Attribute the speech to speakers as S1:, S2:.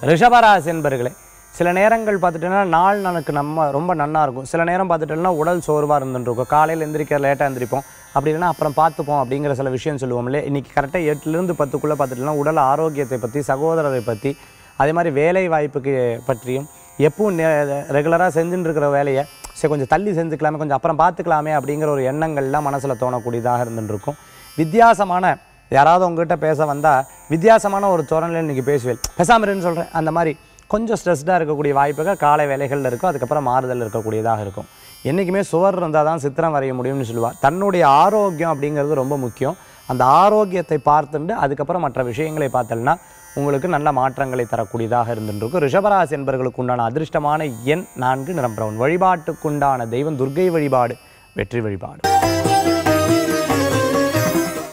S1: ரிஷபராசி என்பர்களே சில நேரங்கள் பார்த்துட்டோன்னா நாள் நமக்கு நம்ம ரொம்ப நன்னா இருக்கும் சில நேரம் பார்த்துட்டோம்னா உடல் சோர்வாக இருந்துருக்கும் காலையில் எந்திரிக்க லேட்டாக எந்திரிப்போம் அப்படி இல்லைன்னா அப்புறம் பார்த்துப்போம் அப்படிங்கிற சில விஷயம் சொல்லுவோம் இல்லையா இன்றைக்கி கரெக்டாக எட்டுலேருந்து பத்துக்குள்ளே பார்த்துட்டோம்னா உடல் ஆரோக்கியத்தை பற்றி சகோதரரை பற்றி அதே மாதிரி வேலை வாய்ப்புக்கு பற்றியும் எப்பவும் ரெகுலராக செஞ்சுட்டு இருக்கிற வேலையை சரி கொஞ்சம் தள்ளி செஞ்சுக்கலாமே கொஞ்சம் அப்புறம் பார்த்துக்கலாமே அப்படிங்கிற ஒரு எண்ணங்கள்லாம் மனசில் தோணக்கூடியதாக இருந்துட்டு இருக்கும் வித்தியாசமான யாராவது உங்ககிட்ட பேச வந்தால் வித்தியாசமான ஒரு தோரணையில் இன்றைக்கி பேசுவேன் பேசாம இருன்னு சொல்கிறேன் அந்த மாதிரி கொஞ்சம் ஸ்ட்ரெஸ்டாக இருக்கக்கூடிய வாய்ப்புகள் காலை வேலைகளில் இருக்கும் அதுக்கப்புறம் மாறுதல் இருக்கக்கூடியதாக இருக்கும் என்றைக்குமே சுவர் இருந்தால் தான் சித்திரம் வரைய முடியும்னு சொல்லுவாள் தன்னுடைய ஆரோக்கியம் அப்படிங்கிறது ரொம்ப முக்கியம் அந்த ஆரோக்கியத்தை பார்த்துட்டு அதுக்கப்புறம் மற்ற விஷயங்களை பார்த்தோம்னா உங்களுக்கு நல்ல மாற்றங்களை தரக்கூடியதாக இருந்துருக்கும் ரிஷபராசி என்பவர்களுக்கு உண்டான அதிர்ஷ்டமான எண் நான்கு நிறம் பிரவுன் வழிபாட்டுக்குண்டான தெய்வம் துர்க்கை வழிபாடு வெற்றி வழிபாடு